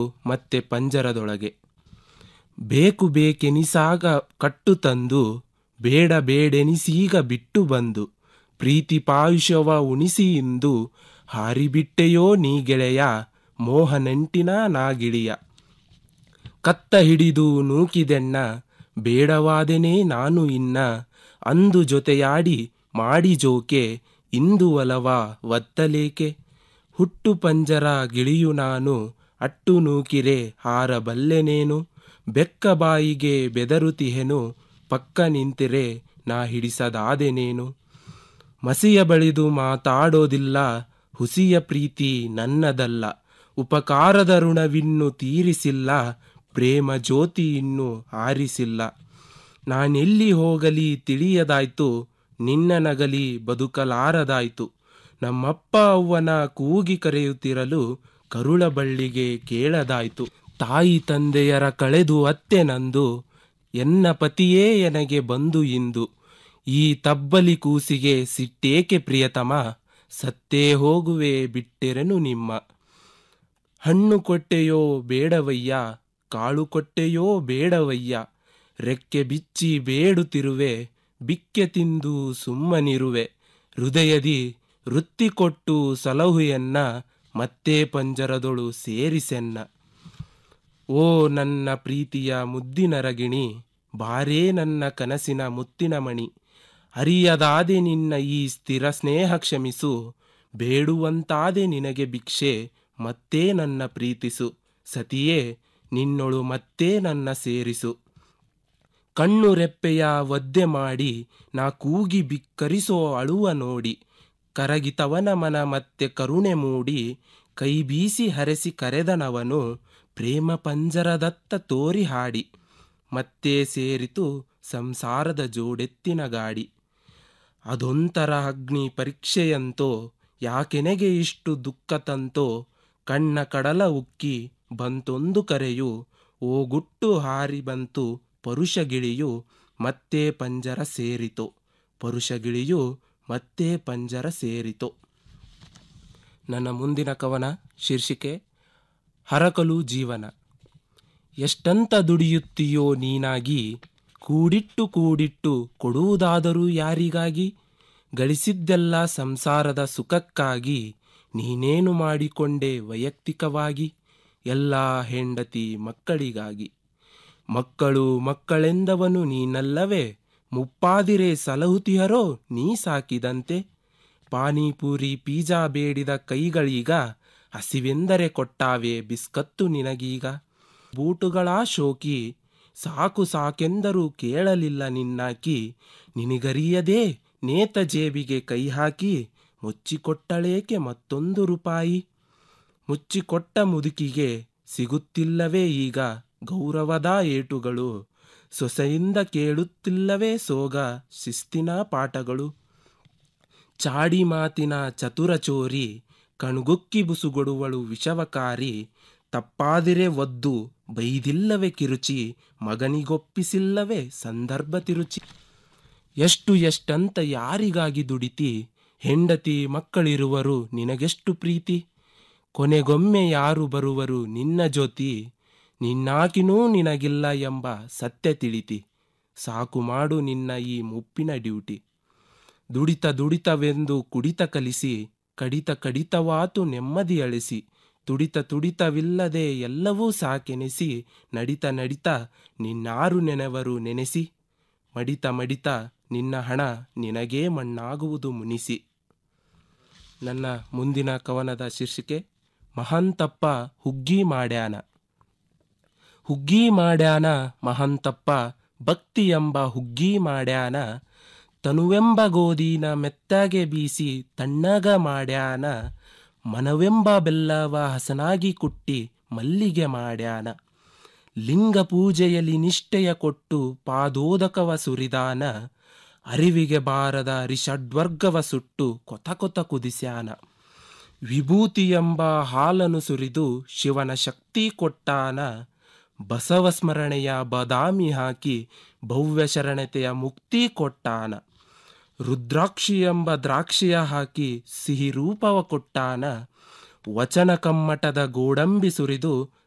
ಮತ್ತೆ ಪಂಜರದೊಳಗೆ ಬೇಕು ಬೇಕೆನಿಸಾಗ ಕಟ್ಟು ತಂದು ಬೇಡ ಬೇಡೆನಿಸೀಗ ಬಿಟ್ಟು ಬಂದು ಪ್ರೀತಿ ಪಾಯುಷವ ಉಣಿಸಿ ಇಂದು ಹಾರಿಬಿಟ್ಟೆಯೋ ನೀ ಗೆಳೆಯ ಮೋಹನೆಂಟಿನ ನಾಗಿಳಿಯ ಕತ್ತ ಹಿಡಿದು ನೂಕಿದೆಣ್ಣ ಬೇಡವಾದೆನೇ ನಾನು ಇನ್ನ ಅಂದು ಜೊತೆಯಾಡಿ ಮಾಡಿ ಜೋಕೆ ಇಂದು ಒಲವ ಒತ್ತಲೇಕೆ ಹುಟ್ಟು ಪಂಜರ ಗಿಳಿಯು ನಾನು ಅಟ್ಟು ನೂಕಿರೆ ಹಾರಬಲ್ಲೆನೇನು ಬೆಕ್ಕ ಬಾಯಿಗೆ ಬೆದರುತಿಹೆನು ಪಕ್ಕ ನಿಂತಿರೆ ನಾ ಹಿಡಿಸದಾದೆನೇನು ಮಸಿಯ ಬಳಿದು ಮಾತಾಡೋದಿಲ್ಲ ಹುಸಿಯ ಪ್ರೀತಿ ನನ್ನದಲ್ಲ ಉಪಕಾರದ ಋಣವಿನ್ನು ತೀರಿಸಿಲ್ಲ ಪ್ರೇಮ ಜ್ಯೋತಿ ಇನ್ನು ಆರಿಸಿಲ್ಲ ನಾನೆಲ್ಲಿ ಹೋಗಲಿ ತಿಳಿಯದಾಯ್ತು ನಿನ್ನ ನಗಲಿ ಬದುಕಲಾರದಾಯ್ತು ನಮ್ಮಪ್ಪ ಅವ್ವನ ಕೂಗಿ ಕರೆಯುತ್ತಿರಲು ಕರುಳ ಬಳ್ಳಿಗೆ ಕೇಳದಾಯ್ತು ತಾಯಿ ತಂದೆಯರ ಕಳೆದು ಅತ್ತೆ ನಂದು ಎನ್ನ ಪತಿಯೇ ಎನಗೆ ಬಂದು ಇಂದು ಈ ತಬ್ಬಲಿ ಕೂಸಿಗೆ ಸಿಟ್ಟೇಕೆ ಪ್ರಿಯತಮ ಸತ್ತೇ ಹೋಗುವೆ ಬಿಟ್ಟೆರೆನು ನಿಮ್ಮ ಹಣ್ಣು ಕೊಟ್ಟೆಯೋ ಬೇಡವಯ್ಯ ಕಾಳು ಕೊಟ್ಟೆಯೋ ಬೇಡವಯ್ಯ ರೆಕ್ಕೆ ಬಿಚ್ಚಿ ಬೇಡುತ್ತಿರುವೆ ಬಿಕ್ಕೆ ತಿಂದು ಸುಮ್ಮನಿರುವೆ ಹೃದಯದಿ ವೃತ್ತಿ ಕೊಟ್ಟು ಸಲಹುಯನ್ನ ಮತ್ತೆ ಪಂಜರದೊಳು ಸೇರಿಸೆನ್ನ ಓ ನನ್ನ ಪ್ರೀತಿಯ ಮುದ್ದಿನ ರಗಿಣಿ ಬಾರೇ ನನ್ನ ಕನಸಿನ ಮುತ್ತಿನ ಮಣಿ ಅರಿಯದಾದೆ ನಿನ್ನ ಈ ಸ್ಥಿರ ಸ್ನೇಹ ಕ್ಷಮಿಸು ಬೇಡುವಂತಾದೆ ನಿನಗೆ ಭಿಕ್ಷೆ ಮತ್ತೆ ನನ್ನ ಪ್ರೀತಿಸು ಸತಿಯೇ ನಿನ್ನೊಳು ಮತ್ತೆ ನನ್ನ ಸೇರಿಸು ಕಣ್ಣು ರೆಪ್ಪೆಯ ಒದ್ದೆ ಮಾಡಿ ನಾ ಕೂಗಿ ಬಿಕ್ಕರಿಸೋ ಅಳುವ ನೋಡಿ ಕರಗಿತವನ ಮನ ಮತ್ತೆ ಕರುಣೆ ಮೂಡಿ ಕೈ ಬೀಸಿ ಹರೆಸಿ ಕರೆದನವನು ಪ್ರೇಮ ಪಂಜರದತ್ತ ತೋರಿ ಹಾಡಿ ಮತ್ತೆ ಸೇರಿತು ಸಂಸಾರದ ಜೋಡೆತ್ತಿನ ಗಾಡಿ ಅದೊಂಥರ ಅಗ್ನಿ ಪರೀಕ್ಷೆಯಂತೋ ಯಾಕೆನೆಗೆ ಇಷ್ಟು ದುಃಖ ತಂತೋ ಕಣ್ಣ ಕಡಲ ಉಕ್ಕಿ ಬಂತೊಂದು ಕರೆಯು ಓ ಗುಟ್ಟು ಹಾರಿ ಬಂತು ಪರುಷಗಿಳಿಯು ಮತ್ತೆ ಪಂಜರ ಸೇರಿತು ಪರುಷಗಿಳಿಯು ಮತ್ತೆ ಪಂಜರ ಸೇರಿತು ನನ್ನ ಮುಂದಿನ ಕವನ ಶೀರ್ಷಿಕೆ ಹರಕಲು ಜೀವನ ಎಷ್ಟಂತ ದುಡಿಯುತ್ತೀಯೋ ನೀನಾಗಿ ಕೂಡಿಟ್ಟು ಕೂಡಿಟ್ಟು ಕೊಡುವುದಾದರೂ ಯಾರಿಗಾಗಿ ಗಳಿಸಿದ್ದೆಲ್ಲ ಸಂಸಾರದ ಸುಖಕ್ಕಾಗಿ ನೀನೇನು ಮಾಡಿಕೊಂಡೆ ವೈಯಕ್ತಿಕವಾಗಿ ಎಲ್ಲ ಹೆಂಡತಿ ಮಕ್ಕಳಿಗಾಗಿ ಮಕ್ಕಳು ಮಕ್ಕಳೆಂದವನು ನೀನಲ್ಲವೇ ಮುಪ್ಪಾದಿರೆ ಸಲಹುತಿಹರೋ ನೀ ಸಾಕಿದಂತೆ ಪಾನಿಪೂರಿ ಪೀಜಾ ಬೇಡಿದ ಕೈಗಳೀಗ ಹಸಿವೆಂದರೆ ಕೊಟ್ಟಾವೆ ಬಿಸ್ಕತ್ತು ನಿನಗೀಗ ಬೂಟುಗಳ ಶೋಕಿ ಸಾಕು ಸಾಕೆಂದರೂ ಕೇಳಲಿಲ್ಲ ನಿನ್ನಾಕಿ ನಿನಗರಿಯದೇ ನೇತ ಜೇಬಿಗೆ ಕೈ ಹಾಕಿ ಮುಚ್ಚಿಕೊಟ್ಟಳೇಕೆ ಮತ್ತೊಂದು ರೂಪಾಯಿ ಮುಚ್ಚಿಕೊಟ್ಟ ಮುದುಕಿಗೆ ಸಿಗುತ್ತಿಲ್ಲವೇ ಈಗ ಗೌರವದ ಏಟುಗಳು ಸೊಸೆಯಿಂದ ಕೇಳುತ್ತಿಲ್ಲವೇ ಸೋಗ ಶಿಸ್ತಿನ ಪಾಠಗಳು ಚಾಡಿ ಮಾತಿನ ಚತುರ ಚೋರಿ ಕಣ್ಗುಕ್ಕಿ ಬುಸುಗೊಡುವಳು ವಿಷವಕಾರಿ ತಪ್ಪಾದಿರೆ ಒದ್ದು ಬೈದಿಲ್ಲವೇ ಕಿರುಚಿ ಮಗನಿಗೊಪ್ಪಿಸಿಲ್ಲವೇ ಸಂದರ್ಭ ತಿರುಚಿ ಎಷ್ಟು ಎಷ್ಟಂತ ಯಾರಿಗಾಗಿ ದುಡಿತಿ ಹೆಂಡತಿ ಮಕ್ಕಳಿರುವರು ನಿನಗೆಷ್ಟು ಪ್ರೀತಿ ಕೊನೆಗೊಮ್ಮೆ ಯಾರು ಬರುವರು ನಿನ್ನ ಜೊತಿ ನಿನ್ನಾಕಿನೂ ನಿನಗಿಲ್ಲ ಎಂಬ ಸತ್ಯ ತಿಳಿತಿ ಸಾಕು ಮಾಡು ನಿನ್ನ ಈ ಮುಪ್ಪಿನ ಡ್ಯೂಟಿ ದುಡಿತ ದುಡಿತವೆಂದು ಕುಡಿತ ಕಲಿಸಿ ಕಡಿತ ಕಡಿತವಾತು ನೆಮ್ಮದಿ ಅಳಿಸಿ ತುಡಿತ ತುಡಿತವಿಲ್ಲದೆ ಎಲ್ಲವೂ ಸಾಕೆನೆಸಿ ನಡಿತ ನಡಿತ ನಿನ್ನಾರು ನೆನೆವರು ನೆನೆಸಿ ಮಡಿತ ಮಡಿತ ನಿನ್ನ ಹಣ ನಿನಗೇ ಮಣ್ಣಾಗುವುದು ಮುನಿಸಿ ನನ್ನ ಮುಂದಿನ ಕವನದ ಶೀರ್ಷಿಕೆ ಮಹಂತಪ್ಪ ಹುಗ್ಗಿ ಮಾಡ್ಯಾನ ಹುಗ್ಗಿ ಮಾಡ್ಯಾನ ಮಹಂತಪ್ಪ ಭಕ್ತಿ ಎಂಬ ಹುಗ್ಗಿ ಮಾಡ್ಯಾನ ತನುವೆಂಬ ಗೋಧಿನ ಮೆತ್ತಗೆ ಬೀಸಿ ತಣ್ಣಗ ಮಾಡ್ಯಾನ ಮನವೆಂಬ ಬೆಲ್ಲವ ಹಸನಾಗಿ ಕುಟ್ಟಿ ಮಲ್ಲಿಗೆ ಮಾಡ್ಯಾನ ಲಿಂಗ ಪೂಜೆಯಲ್ಲಿ ನಿಷ್ಠೆಯ ಕೊಟ್ಟು ಪಾದೋದಕವ ಸುರಿದಾನ ಅರಿವಿಗೆ ಬಾರದ ರಿಷಡ್ವರ್ಗವ ಸುಟ್ಟು ಕೊತ ಕೊತ ಕುದಿಸ್ಯಾನ ವಿಭೂತಿ ಎಂಬ ಹಾಲನ್ನು ಸುರಿದು ಶಿವನ ಶಕ್ತಿ ಕೊಟ್ಟಾನ ಬಸವ ಸ್ಮರಣೆಯ ಬದಾಮಿ ಹಾಕಿ ಭವ್ಯ ಶರಣತೆಯ ಮುಕ್ತಿ ಕೊಟ್ಟಾನ ರುದ್ರಾಕ್ಷಿ ಎಂಬ ದ್ರಾಕ್ಷಿಯ ಹಾಕಿ ಸಿಹಿ ರೂಪವ ಕೊಟ್ಟಾನ ವಚನ ಕಮ್ಮಟದ ಗೋಡಂಬಿ ಸುರಿದು